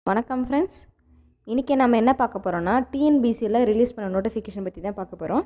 வணக்கம் ஃப்ரெண்ட்ஸ் இன்றைக்கி நம்ம என்ன பார்க்க போகிறோன்னா டிஎன்பிசியில் ரிலீஸ் பண்ண நோட்டிஃபிகேஷன் பற்றி தான் பார்க்க போகிறோம்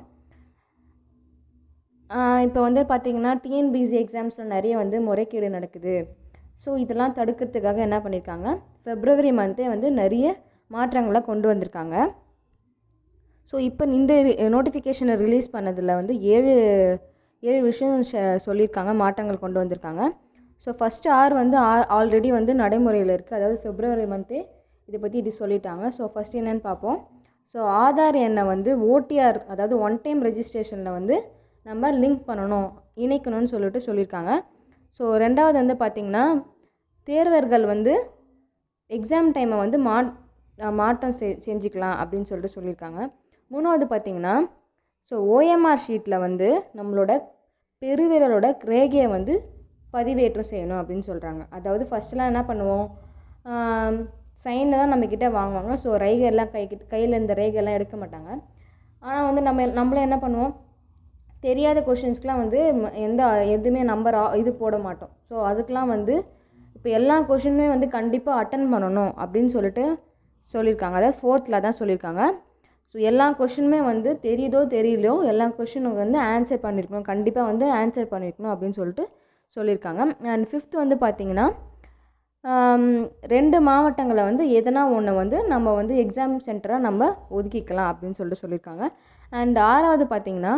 இப்போ வந்து பார்த்திங்கன்னா டிஎன்பிசி எக்ஸாம்ஸில் நிறைய வந்து முறைகேடு நடக்குது ஸோ இதெல்லாம் தடுக்கிறதுக்காக என்ன பண்ணியிருக்காங்க ஃபெப்ரவரி மந்த்தே வந்து நிறைய மாற்றங்களை கொண்டு வந்திருக்காங்க ஸோ இப்போ இந்த நோட்டிஃபிகேஷனை ரிலீஸ் பண்ணதில் வந்து ஏழு ஏழு விஷயம் ஷ- சொல்லியிருக்காங்க மாற்றங்கள் கொண்டு வந்திருக்காங்க ஸோ ஃபஸ்ட்டு ஆர் வந்து ஆ ஆல்ரெடி வந்து நடைமுறையில் இருக்குது அதாவது ஃபெப்ரவரி மந்த்தே இதை பற்றி இது சொல்லிட்டாங்க ஸோ ஃபஸ்ட் என்னன்னு பார்ப்போம் ஸோ ஆதார் எண்ணை வந்து ஓடிஆர் அதாவது ஒன் டைம் ரெஜிஸ்ட்ரேஷனில் வந்து நம்ம லிங்க் பண்ணணும் இணைக்கணும்னு சொல்லிட்டு சொல்லியிருக்காங்க ஸோ ரெண்டாவது வந்து பார்த்திங்கன்னா தேர்வர்கள் வந்து எக்ஸாம் டைமை வந்து மா அஹ் மாற்றம் செ செஞ்சுக்கலாம் அப்படின்னு சொல்லிட்டு சொல்லியிருக்காங்க மூணாவது பார்த்திங்கன்னா ஸோ ஓஎம்ஆர் ஷீட்டில் வந்து நம்மளோட பெருவிரலோட ரேகையை வந்து பதிவேற்றம் செய்யணும் அப்படின்னு சொல்கிறாங்க அதாவது ஃபஸ்ட்டெலாம் என்ன பண்ணுவோம் சைனில் தான் நம்மக்கிட்ட வாங்குவாங்க ஸோ ரேகையெல்லாம் கை கையில் இந்த ரேகையெல்லாம் எடுக்க மாட்டாங்க ஆனால் வந்து நம்ம நம்மளும் என்ன பண்ணுவோம் தெரியாத கொஷின்ஸ்க்குலாம் வந்து ம- எந்த எதுவுமே நம்பர் இது போட மாட்டோம் ஸோ அதுக்கெலாம் வந்து இப்போ எல்லா கொஷினுமே வந்து கண்டிப்பாக அட்டன் பண்ணணும் அப்படின்னு சொல்லிட்டு சொல்லியிருக்காங்க அதாவது ஃபோர்த்தில் தான் சொல்லியிருக்காங்க ஸோ எல்லா கொஷினுமே வந்து தெரியுதோ தெரியலையோ எல்லா கொஷினுக்கு வந்து ஆன்சர் பண்ணியிருக்கணும் கண்டிப்பாக வந்து ஆன்சர் பண்ணியிருக்கணும் அப்படின்னு சொல்லிட்டு சொல்லியிருக்காங்க அண்ட் ஃபிஃப்த் வந்து பார்த்திங்கன்னா ஆம், ரெண்டு மாவட்டங்களை வந்து எதனா ஒன்று வந்து நம்ம வந்து எக்ஸாம் சென்டராக நம்ம ஒதுக்கிக்கலாம் அப்படின்னு சொல்லிட்டு சொல்லியிருக்காங்க அண்ட் ஆறாவது பார்த்திங்கன்னா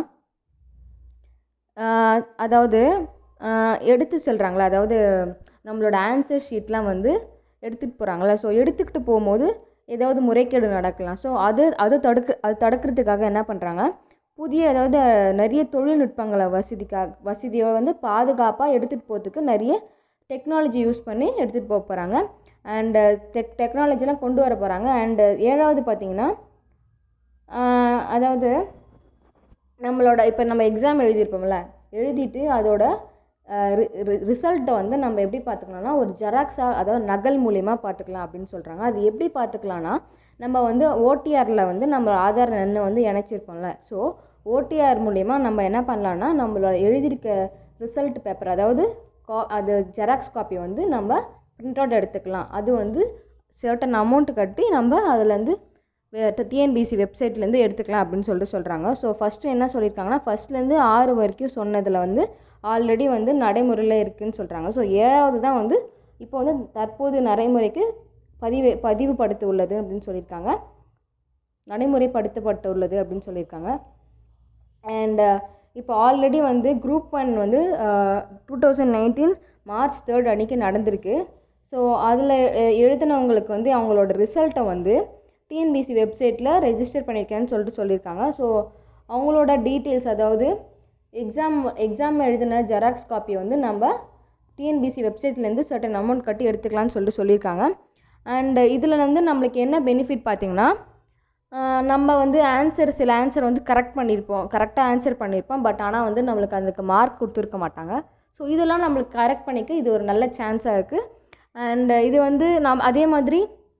ஆஹ் அதாவது ஆஹ் எடுத்து செல்கிறாங்களா அதாவது நம்மளோட ஆன்சர் ஷீட்லாம் வந்து எடுத்துகிட்டு போகிறாங்களா ஸோ எடுத்துக்கிட்டு போகும்போது ஏதாவது முறைகேடு நடக்கலாம் ஸோ அது அது தடுக்க அது தடுக்கிறதுக்காக என்ன பண்ணுறாங்க புதிய அதாவது நிறைய தொழில்நுட்பங்களை வசதிக்காக வசதியை வந்து பாதுகாப்பாக எடுத்துகிட்டு போகிறதுக்கு நிறைய டெக்னாலஜி யூஸ் பண்ணி எடுத்துகிட்டு போக போகிறாங்க அண்டு டெக் டெக்னாலஜிலாம் கொண்டு வர போகிறாங்க அண்டு ஏழாவது பார்த்திங்கன்னா ஆஹ் அதாவது நம்மளோட இப்போ நம்ம எக்ஸாம் எழுதியிருப்போம்ல எழுதிட்டு அதோட ரிசல்ட்டை வந்து நம்ம எப்படி பார்த்துக்கலாம்னா ஒரு ஜெராக்ஸாக அதாவது நகல் மூலியமாக பார்த்துக்கலாம் அப்படின்னு சொல்கிறாங்க அது எப்படி பார்த்துக்கலாம்னா நம்ம வந்து ஓடிஆரில் வந்து நம்ம ஆதார் எண்ணை வந்து இணைச்சிருப்போம்ல ஸோ ஓடிஆர் மூலிமா நம்ம என்ன பண்ணலாம்னா நம்மளோட எழுதியிருக்க ரிசல்ட் பேப்பர் அதாவது கா அது ஜெராக்ஸ் காப்பி வந்து நம்ம பிரிண்ட் அவுட் எடுத்துக்கலாம் அது வந்து சர்டன் அமௌண்ட் கட்டி நம்ம அதுலேருந்து டிஎன்பிசி வெப்சைட்லேருந்து எடுத்துக்கலாம் அப்படின்னு சொல்லிட்டு சொல்கிறாங்க ஸோ ஃபஸ்ட்டு என்ன சொல்லியிருக்காங்கன்னா ஃபஸ்ட்லேருந்து ஆறு வரைக்கும் சொன்னதில் வந்து ஆல்ரெடி வந்து நடைமுறையில் இருக்குதுன்னு சொல்கிறாங்க ஸோ ஏழாவது தான் வந்து இப்போ வந்து தற்போது நடைமுறைக்கு பதிவு பதிவுபடுத்த உள்ளது அப்படின்னு சொல்லியிருக்காங்க நடைமுறைப்படுத்தப்பட்டு உள்ளது அப்படின்னு சொல்லியிருக்காங்க அண்ட் இப்போ ஆல்ரெடி வந்து குரூப் ஒன் வந்து two thousand nineteen March third அன்னைக்கு நடந்திருக்கு ஸோ அதில் எழுதினவங்களுக்கு வந்து அவங்களோட ரிசல்ட்டை வந்து டிஎன்பிசி வெப்சைட்டில் ரெஜிஸ்டர் பண்ணியிருக்கேன்னு சொல்லிட்டு சொல்லியிருக்காங்க ஸோ அவங்களோட டீட்டெயில்ஸ் அதாவது எக்ஸாம் எக்ஸாம் எழுதின ஜெராக்ஸ் காப்பியை வந்து நம்ம டிஎன்பிசி வெப்சைட்லேருந்து சர்டன் அமௌண்ட் கட்டி எடுத்துக்கலாம்னு சொல்லிட்டு சொல்லியிருக்காங்க அண்ட் இதில் வந்து நம்மளுக்கு என்ன பெனிஃபிட் பார்த்திங்கன்னா ஆஹ் நம்ம வந்து ஆன்சர் சில ஆன்சர் வந்து கரெக்ட் பண்ணியிருப்போம் கரெக்டாக ஆன்சர் பண்ணியிருப்போம் பட் ஆனால் வந்து நம்மளுக்கு அதுக்கு மார்க் கொடுத்துருக்க மாட்டாங்க ஸோ இதெல்லாம் நம்மளுக்கு கரெக்ட் பண்ணிக்க இது ஒரு நல்ல சான்ஸாக இருக்குது அண்ட் இது வந்து நாம் அதே மாதிரி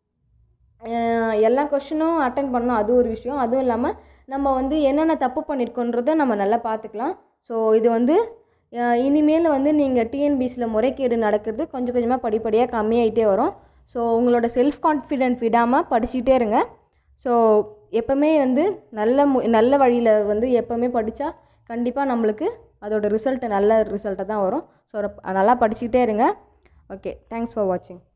ஆஹ் எல்லா கொஷினும் அட்டன் பண்ணணும் அது ஒரு விஷயம் அதுவும் இல்லாமல் நம்ம வந்து என்னென்ன தப்பு பண்ணியிருக்கோன்றதை நம்ம நல்லா பார்த்துக்கலாம் ஸோ இது வந்து ஆஹ் இனிமேல் வந்து நீங்கள் டிஎன்பிசியில் முறைகேடு நடக்கிறது கொஞ்சம் கொஞ்சமாக படிப்படியாக கம்மியாயிட்டே வரும் ஸோ உங்களோட செல்ஃப் கான்ஃபிடென்ட் விடாமல் படிச்சுக்கிட்டே இருங்க ஸோ எப்போவுமே வந்து நல்ல மு நல்ல வழியில் வந்து எப்போவுமே படித்தா கண்டிப்பாக நம்மளுக்கு அதோட ரிசல்ட் நல்ல ரிசல்ட்டாக தான் வரும் ஸோ நல்லா படிச்சுக்கிட்டே இருங்க ஓகே தேங்க்ஸ் ஃபார் வாட்சிங்